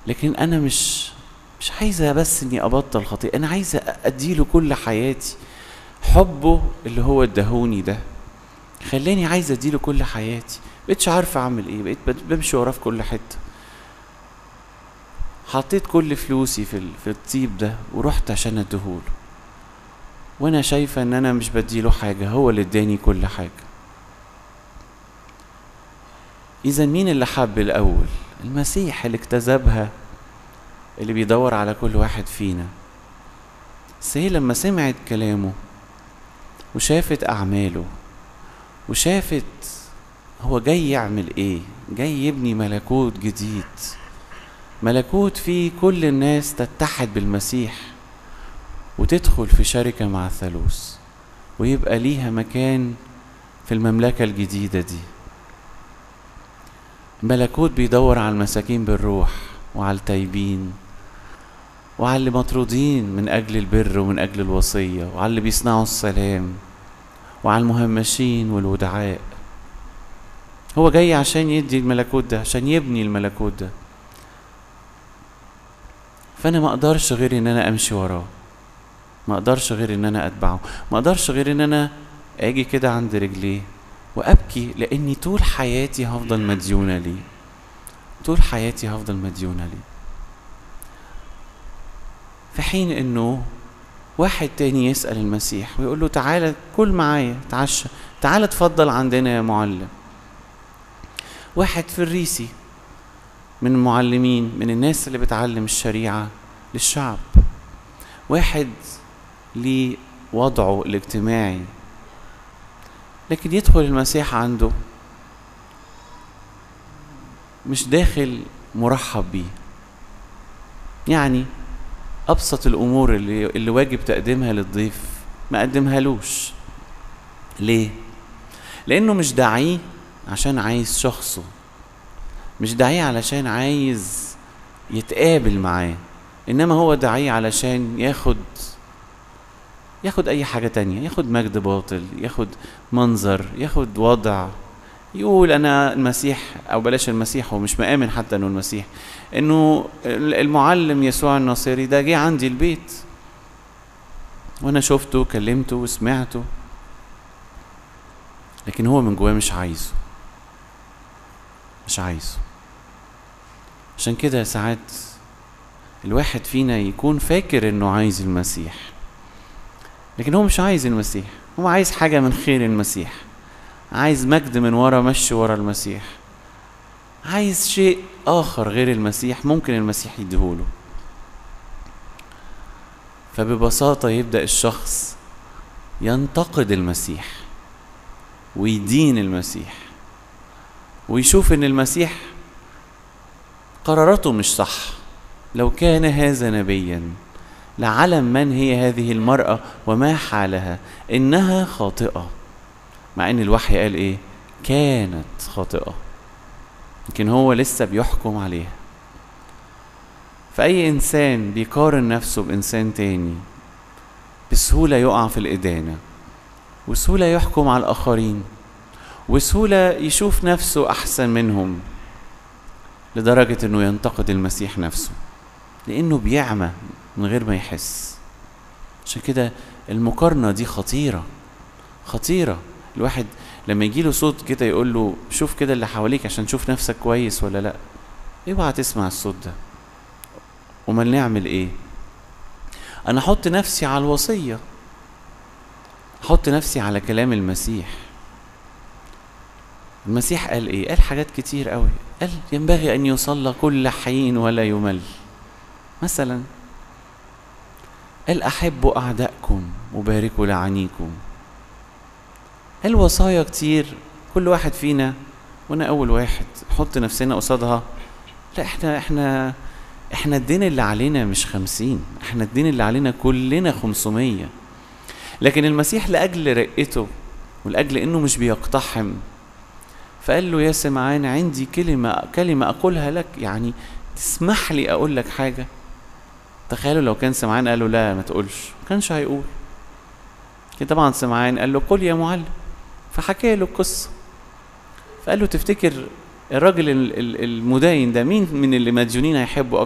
لكن انا مش مش عايزه بس اني ابطل خطيئه انا عايزه اديله كل حياتي حبه اللي هو ادهوني ده خلاني عايزه اديله كل حياتي بقيتش عارفه اعمل ايه بقيت بمشي وراه في كل حته حطيت كل فلوسي في في الطيب ده ورحت عشان اديهوله وانا شايفه ان انا مش بديله حاجه هو اللي اداني كل حاجه اذا مين اللي حب الاول المسيح اللي اكتسبها اللي بيدور على كل واحد فينا بس هي لما سمعت كلامه وشافت اعماله وشافت هو جاي يعمل ايه جاي يبني ملكوت جديد ملكوت فيه كل الناس تتحد بالمسيح وتدخل في شركة مع الثالوث ويبقى ليها مكان في المملكة الجديدة دي ملكوت بيدور على المساكين بالروح وعلى التايبين وعلى اللي مطرودين من أجل البر ومن أجل الوصية وعلى اللي بيصنعوا السلام وعلى المهمشين والودعاء هو جاي عشان يدي الملكوت ده عشان يبني الملكوت ده فانا ما اقدرش غير ان انا امشي وراه ما اقدرش غير ان انا اتبعه ما اقدرش غير ان انا اجي كده عند رجليه وابكي لاني طول حياتي هفضل مديونه ليه طول حياتي هفضل مديونه ليه في حين انه واحد تاني يسأل المسيح ويقول له تعالى كل معايا تعشى تعالى اتفضل عندنا يا معلم واحد فريسي من المعلمين من الناس اللي بتعلم الشريعة للشعب واحد ليه وضعه الاجتماعي لكن يدخل المسيح عنده مش داخل مرحب بيه يعني ابسط الامور اللي اللي واجب تقديمها للضيف ما قدمهالوش ليه لانه مش داعيه عشان عايز شخصه مش داعيه علشان عايز يتقابل معاه انما هو داعيه علشان ياخد ياخد اي حاجه تانية ياخد مجد باطل ياخد منظر ياخد وضع يقول انا المسيح او بلاش المسيح هو مش مآمن حتى انه المسيح انه المعلم يسوع الناصري ده جه عندي البيت وانا شفته كلمته وسمعته لكن هو من جواه مش عايزه مش عايزه عشان كده ساعات الواحد فينا يكون فاكر انه عايز المسيح لكن هو مش عايز المسيح هو عايز حاجة من خير المسيح عايز مجد من ورا مشي ورا المسيح عايز شيء آخر غير المسيح ممكن المسيح يديهوله فببساطة يبدأ الشخص ينتقد المسيح ويدين المسيح ويشوف ان المسيح قرارته مش صح لو كان هذا نبيا لعلم من هي هذه المرأة وما حالها إنها خاطئة مع إن الوحي قال إيه كانت خاطئة لكن هو لسه بيحكم عليها فأي إنسان بيقارن نفسه بإنسان تاني بسهولة يقع في الإدانة وسهولة يحكم على الآخرين وسهولة يشوف نفسه أحسن منهم لدرجة إنه ينتقد المسيح نفسه لأنه بيعمى من غير ما يحس عشان كده المقارنة دي خطيرة خطيرة الواحد لما يجيله صوت كده يقول له شوف كده اللي حواليك عشان تشوف نفسك كويس ولا لا اوعى تسمع الصوت ده امال نعمل ايه انا احط نفسي على الوصية احط نفسي على كلام المسيح المسيح قال ايه قال حاجات كتير قوي قال ينبغي ان يصلى كل حين ولا يمل مثلا قال احبوا اعدائكم وباركوا لعنيكم قال وصايا كتير كل واحد فينا وانا اول واحد نحط نفسنا قصادها لا احنا احنا احنا الدين اللي علينا مش خمسين احنا الدين اللي علينا كلنا خمسمية لكن المسيح لأجل رقته ولأجل انه مش بيقتحم فقال له يا سمعان عندي كلمة كلمة أقولها لك يعني تسمح لي أقول لك حاجة تخيلوا لو كان سمعان قال له لا ما تقولش ما كانش هيقول كده طبعا سمعان قال له قل يا معلم فحكى له القصة فقال له تفتكر الراجل المداين ده مين من اللي مديونين هيحبه